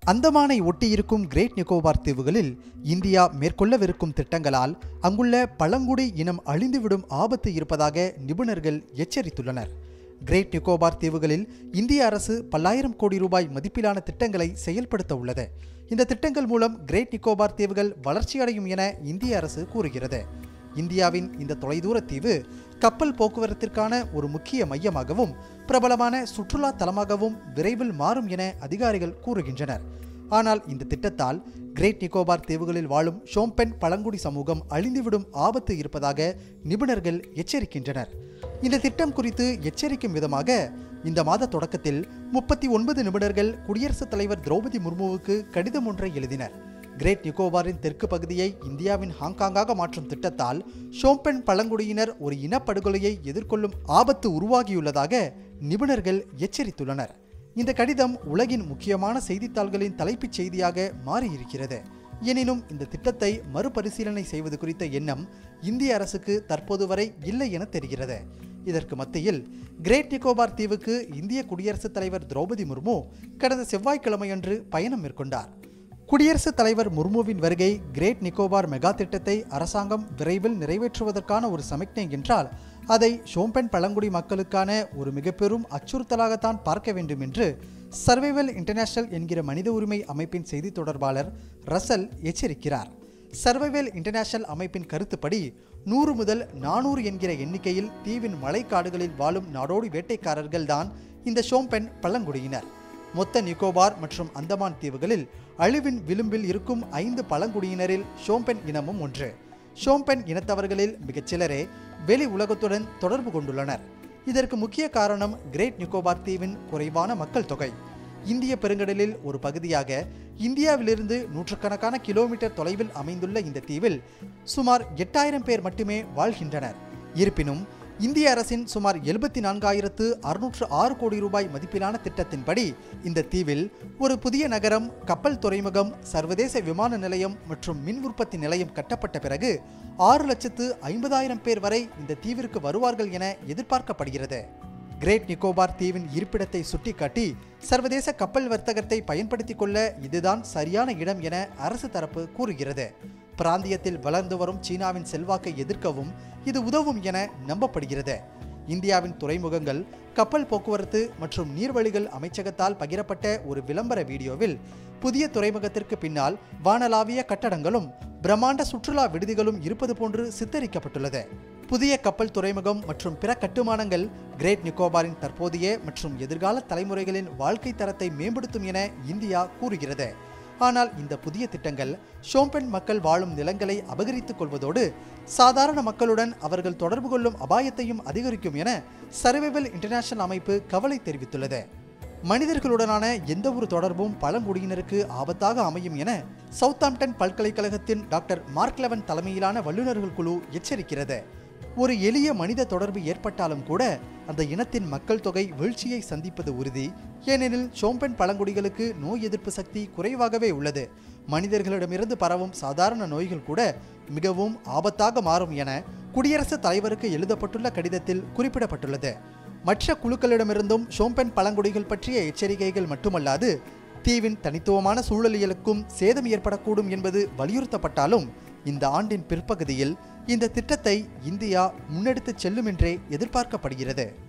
அந்தமானை ஒட்டியிருக்கும் great Nicobar தீவுகளில் India மேற்கொள்ளவிருக்கும் திட்டங்களால் அங்குள்ள பழங்குடி இனம் அழிந்துவிடும் ஆபத்து இருப்பதாக நிபுணர்கள் எச்சரித்துள்ளனர் கிரேட் நிக்கோபார் தீவுகளில் இந்திய அரசு பல்லாயிரம் கோடி ரூபாய் மதிப்பிலான திட்டங்களை செயல்படுத்த உள்ளது இந்த திட்டங்கள் மூலம் கிரேட் நிக்கோபார் தீவுகள் வளர்ச்சியடையும் என இந்திய அரசு கூறுகிறது இந்தியாவின் இந்த தொலைதூர தீவு கப்பல் போக்குவரத்திற்கான ஒரு முக்கிய மையமாகவும் பிரபலமான சுற்றுலா தலமாகவும் விரைவில் மாறும் என அதிகாரிகள் கூறுகின்றனர் ஆனால் இந்த திட்டத்தால் கிரேட் நிக்கோபார் தீவுகளில் வாழும் ஷோம்பென் பழங்குடி சமூகம் அழிந்துவிடும் ஆபத்து இருப்பதாக நிபுணர்கள் எச்சரிக்கின்றனர் இந்த திட்டம் குறித்து எச்சரிக்கும் விதமாக இந்த மாத தொடக்கத்தில் முப்பத்தி ஒன்பது நிபுணர்கள் குடியரசுத் தலைவர் திரௌபதி முர்முவுக்கு கடிதம் ஒன்றை எழுதினர் கிரேட் நிக்கோபாரின் தெற்கு பகுதியை இந்தியாவின் ஹாங்காங்காக மாற்றும் திட்டத்தால் ஷோம்பென் பழங்குடியினர் ஒரு இனப்படுகொலையை எதிர்கொள்ளும் ஆபத்து உருவாகியுள்ளதாக நிபுணர்கள் எச்சரித்துள்ளனர் இந்த கடிதம் உலகின் முக்கியமான செய்தித்தாள்களின் தலைப்புச் செய்தியாக மாறியிருக்கிறது எனினும் இந்த திட்டத்தை மறுபரிசீலனை செய்வது குறித்த எண்ணம் இந்திய அரசுக்கு தற்போது வரை இல்லை என தெரிகிறது இதற்கு மத்தியில் கிரேட் நிக்கோபார் தீவுக்கு இந்திய குடியரசுத் தலைவர் திரௌபதி முர்மு கடந்த செவ்வாய்க்கிழமையன்று பயணம் மேற்கொண்டார் குடியரசுத் தலைவர் முர்முவின் வருகை கிரேட் நிக்கோபார் மெகா திட்டத்தை அரசாங்கம் விரைவில் நிறைவேற்றுவதற்கான ஒரு சமிக்ஞை என்றால் அதை ஷோம்பென் பழங்குடி மக்களுக்கான ஒரு மிக பெரும் அச்சுறுத்தலாகத்தான் பார்க்க வேண்டும் என்று சர்வைவல் இன்டர்நேஷனல் என்கிற மனித உரிமை அமைப்பின் செய்தி தொடர்பாளர் ரசல் எச்சரிக்கிறார் சர்வைவல் இன்டர்நேஷனல் அமைப்பின் கருத்துப்படி நூறு முதல் நானூறு என்கிற எண்ணிக்கையில் தீவின் மலைக்காடுகளில் வாழும் நாடோடி வேட்டைக்காரர்கள் தான் இந்த ஷோம்பென் பழங்குடியினர் மொத்த நிக்கோபார் மற்றும் அந்தமான் தீவுகளில் அழிவின் விளிம்பில் இருக்கும் ஐந்து பழங்குடியினரில் ஷோம்பென் இனமும் ஒன்று ஷோம்பென் இனத்தவர்களில் மிகச்சிலரே வெளி உலகத்துடன் தொடர்பு கொண்டுள்ளனர் இதற்கு முக்கிய காரணம் கிரேட் நிக்கோபார் தீவின் குறைவான மக்கள் தொகை இந்திய பெருங்கடலில் ஒரு பகுதியாக இந்தியாவிலிருந்து நூற்றுக்கணக்கான கிலோமீட்டர் தொலைவில் அமைந்துள்ள இந்த தீவில் சுமார் எட்டாயிரம் பேர் மட்டுமே வாழ்கின்றனர் இருப்பினும் இந்திய அரசின் சுமார் எழுபத்தி நான்காயிரத்து அறுநூற்று ஆறு கோடி ரூபாய் மதிப்பிலான திட்டத்தின்படி இந்த தீவில் ஒரு புதிய நகரம் கப்பல் துறைமுகம் சர்வதேச விமான நிலையம் மற்றும் மின் உற்பத்தி நிலையம் கட்டப்பட்ட பிறகு ஆறு லட்சத்து ஐம்பதாயிரம் பேர் வரை இந்த தீவிற்கு வருவார்கள் என எதிர்பார்க்கப்படுகிறது கிரேட் நிக்கோபார் தீவின் இருப்பிடத்தை சுட்டிக்காட்டி சர்வதேச கப்பல் வர்த்தகத்தை பயன்படுத்திக் கொள்ள இதுதான் சரியான இடம் என அரசு தரப்பு கூறுகிறது பிராந்தியத்தில் வளர்ந்து வரும் சீனாவின் செல்வாக்கை எதிர்க்கவும் இது உதவும் என நம்பப்படுகிறது இந்தியாவின் துறைமுகங்கள் கப்பல் போக்குவரத்து மற்றும் நீர்வழிகள் அமைச்சகத்தால் பகிரப்பட்ட ஒரு விளம்பர வீடியோவில் புதிய துறைமுகத்திற்கு பின்னால் வானளாவிய கட்டடங்களும் பிரம்மாண்ட சுற்றுலா விடுதிகளும் இருப்பது போன்று சித்தரிக்கப்பட்டுள்ளது புதிய கப்பல் துறைமுகம் மற்றும் பிற கட்டுமானங்கள் கிரேட் நிக்கோபாரின் தற்போதைய மற்றும் எதிர்கால தலைமுறைகளின் வாழ்க்கை தரத்தை மேம்படுத்தும் என இந்தியா கூறுகிறது ஆனால் இந்த புதிய திட்டங்கள் ஷோம்பென் மக்கள் வாழும் நிலங்களை அபகரித்துக் கொள்வதோடு சாதாரண மக்களுடன் அவர்கள் தொடர்பு கொள்ளும் அபாயத்தையும் அதிகரிக்கும் என சர்வைவல் இன்டர்நேஷனல் அமைப்பு கவலை தெரிவித்துள்ளது மனிதர்களுடனான எந்த ஒரு தொடர்பும் பழங்குடியினருக்கு ஆபத்தாக அமையும் என சவுத்தாம்டன் பல்கலைக்கழகத்தின் டாக்டர் மார்க் லெவன் தலைமையிலான வல்லுநர்கள் குழு எச்சரிக்கிறது ஒரு எளிய மனித தொடர்பு ஏற்பட்டாலும் கூட அந்த இனத்தின் மக்கள் தொகை வீழ்ச்சியை சந்திப்பது உறுதி ஏனெனில் ஷோம்பென் பழங்குடிகளுக்கு நோய் எதிர்ப்பு சக்தி குறைவாகவே உள்ளது மனிதர்களிடமிருந்து பரவும் சாதாரண நோய்கள் கூட மிகவும் ஆபத்தாக மாறும் என குடியரசுத் தலைவருக்கு எழுதப்பட்டுள்ள கடிதத்தில் குறிப்பிடப்பட்டுள்ளது மற்ற குழுக்களிடமிருந்தும் ஷோம்பென் பழங்குடிகள் பற்றிய எச்சரிக்கைகள் மட்டுமல்லாது தீவின் தனித்துவமான சூழலியலுக்கும் சேதம் ஏற்படக்கூடும் என்பது வலியுறுத்தப்பட்டாலும் இந்த ஆண்டின் பிற்பகுதியில் இந்த திட்டத்தை இந்தியா முன்னெடுத்துச் செல்லும் என்றே எதிர்பார்க்கப்படுகிறது